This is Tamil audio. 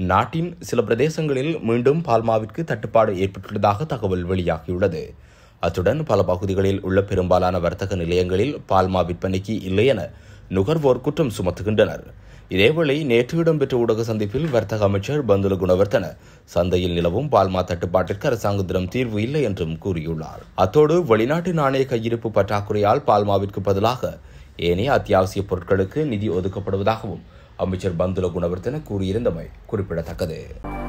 நாட்டின் சில பிரதேசங்களில் மீண்டும் பால்மாவிற்கு தட்டுப்பாடு ஏற்பட்டுள்ளதாக தகவல் வெளியாகியுள்ளது அத்துடன் பல பகுதிகளில் உள்ள பெரும்பாலான வர்த்தக நிலையங்களில் பால்மா விற்பனைக்கு இல்லை என நுகர்வோர் குற்றம் சுமத்துகின்றனர் இதேவேளை நேற்று இடம்பெற்ற ஊடக சந்திப்பில் வர்த்தக அமைச்சர் பந்துல குணவர்த்தன சந்தையில் நிலவும் பால்மா தட்டுப்பாட்டிற்கு அரசாங்கத்திடம் தீர்வு இல்லை என்றும் கூறியுள்ளார் அத்தோடு வெளிநாட்டு நாணய கையிருப்பு பற்றாக்குறையால் பால்மாவிற்கு பதிலாக ஏனைய அத்தியாவசிய பொருட்களுக்கு நிதி ஒதுக்கப்படுவதாகவும் அமைச்சர் பந்துல குணவர்த்தன கூறியிருந்தமை குறிப்பிடத்தக்கது